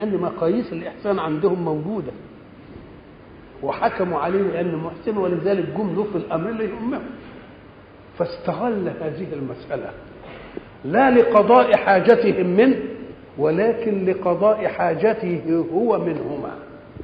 أن مقاييس الإحسان عندهم موجودة وحكموا عليه لأنه محسن ولذلك جم له في الأمر اللي يهمهم فاستغل هذه المسألة لا لقضاء حاجتهم منه ولكن لقضاء حاجته هو منهما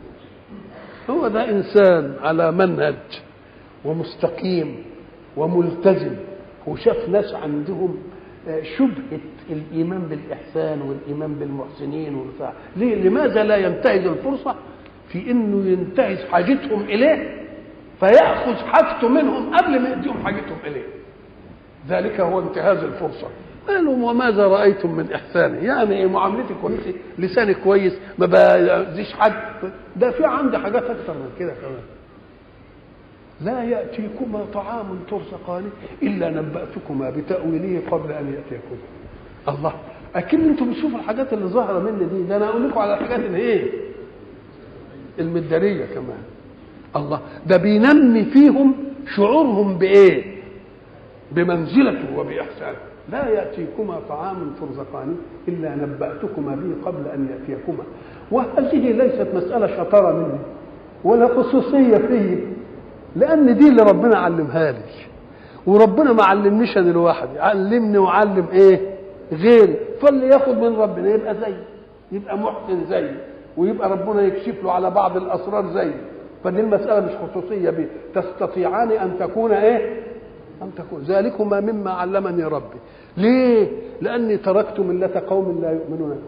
هو ده إنسان على منهج ومستقيم وملتزم وشاف ناس عندهم شبهة الإيمان بالإحسان والإيمان بالمحسنين والبتاع ليه لماذا لا ينتهز الفرصة في إنه ينتهز حاجتهم إليه فيأخذ حاجته منهم قبل ما يديهم حاجتهم إليه ذلك هو انتهاز الفرصة قالوا وماذا رأيتم من إحساني يعني معاملتي كويسة لساني كويس ما بأذيش حد ده في عندي حاجات أكثر من كده كمان لا يأتيكما طعام ترزقانه إلا نبأتكما بتأويله قبل أن يأتيكما الله أكيد أنتم بتشوفوا الحاجات اللي ظاهرة مني دي ده أنا أقول لكم على الحاجات اللي إيه المدارية كمان الله ده بينمي فيهم شعورهم بإيه بمنزلته وبإحسانه لا يأتيكما طعام ترزقانه إلا نبأتكما به قبل أن يأتيكما وهذه ليست مسألة شطارة مني ولا خصوصية فيه لان دي اللي ربنا علمها لي وربنا ما علمنيش انا لوحدي علمني وعلم ايه غيري فاللي ياخد من ربنا يبقى زي يبقى محسن زي ويبقى ربنا يكشف له على بعض الاسرار زي فدي المساله مش خصوصيه بيه تستطيعان ان تكون ايه ان تكون ذلكما مما علمني ربي ليه لاني تركت مله قوم لا يؤمنون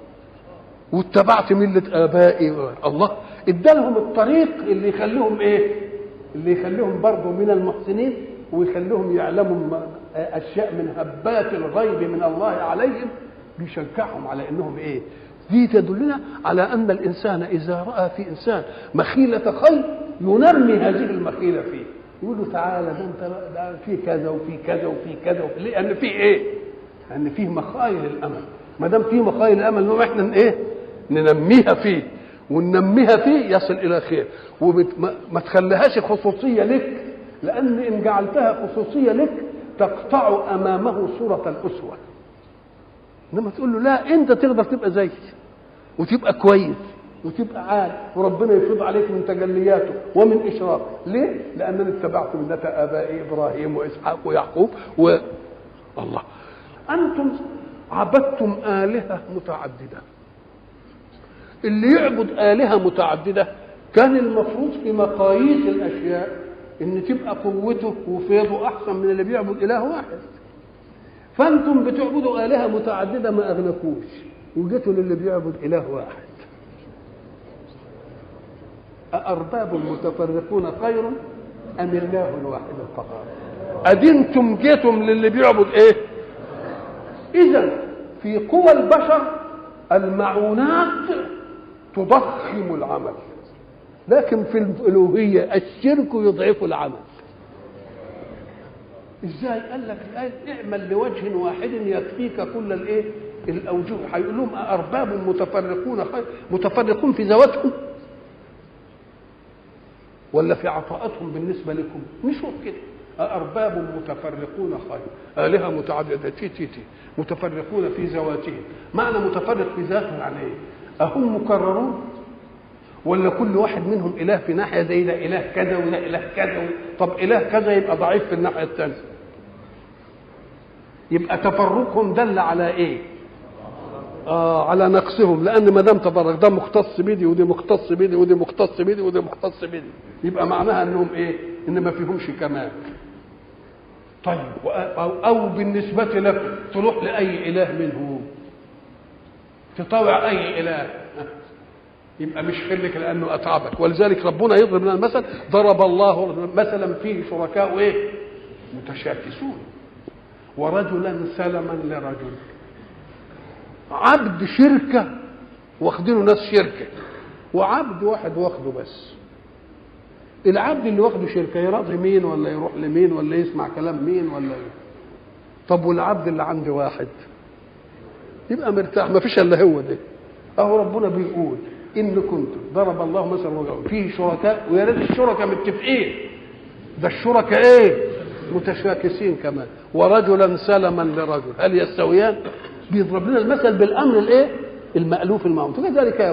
واتبعت مله ابائي الله ادالهم الطريق اللي يخليهم ايه اللي يخليهم برضه من المحسنين ويخليهم يعلموا اشياء من هبات الغيب من الله عليهم بيشجعهم على انهم ايه دي تدلنا على ان الانسان اذا راى في انسان مخيله خير ينمي هذه المخيله فيه يقول له تعالى ده انت ده في كذا وفي كذا وفي كذا وفي لان في ايه؟ لان فيه مخايل الامل ما دام فيه مخايل الامل نقوم احنا ايه؟ ننميها فيه وننميها فيه يصل الى خير وما تخليهاش خصوصيه لك لان ان جعلتها خصوصيه لك تقطع امامه صوره الاسوه انما تقول له لا انت تقدر تبقى زيي وتبقى كويس وتبقى عال وربنا يفيض عليك من تجلياته ومن اشراقه ليه لانني اتبعت مله ابائي ابراهيم واسحاق ويعقوب و الله انتم عبدتم الهه متعدده اللي يعبد آلهة متعددة كان المفروض في مقاييس الأشياء إن تبقى قوته وفيضه أحسن من اللي بيعبد إله واحد فأنتم بتعبدوا آلهة متعددة ما أغنكوش وجيتوا للي بيعبد إله واحد أأرباب متفرقون خير أم الله الواحد القهار أدنتم جيتم للي بيعبد إيه إذا في قوى البشر المعونات تضخم العمل لكن في الالوهيه الشرك يضعف العمل ازاي قال لك اعمل لوجه واحد يكفيك كل الايه الاوجه هيقول لهم ارباب متفرقون خير متفرقون في ذواتهم ولا في عطاءاتهم بالنسبه لكم نشوف كده أأرباب متفرقون خير آلهة متعددة تي تي تي متفرقون في ذواتهم معنى متفرق في ذاته يعني إيه؟ أهم مكررون ولا كل واحد منهم إله في ناحية زي ده إله كذا وده إله كذا طب إله كذا يبقى ضعيف في الناحية الثانية يبقى تفرقهم دل على إيه؟ آه على نقصهم لأن ما دام تفرق ده مختص بدي ودي مختص بدي ودي مختص بدي ودي مختص بدي يبقى معناها إنهم إيه؟ إن ما فيهمش كمال طيب أو, أو بالنسبة لك تروح لأي إله منهم تطوع أي إله يبقى مش خلك لأنه أتعبك ولذلك ربنا يضرب لنا المثل ضرب الله مثلا فيه شركاء إيه متشاكسون ورجلا سلما لرجل عبد شركة واخدينه ناس شركة وعبد واحد واخده بس العبد اللي واخده شركه يراضي مين ولا يروح لمين ولا يسمع كلام مين ولا إيه؟ طب والعبد اللي عندي واحد يبقى مرتاح ما فيش الا هو ده اهو ربنا بيقول ان كنتم ضرب الله مثلا وجهه فيه شركاء ويا ريت الشركاء متفقين ده الشركاء ايه متشاكسين كمان ورجلا سلما لرجل هل يستويان بيضرب لنا المثل بالامر الايه المالوف المعروف كذلك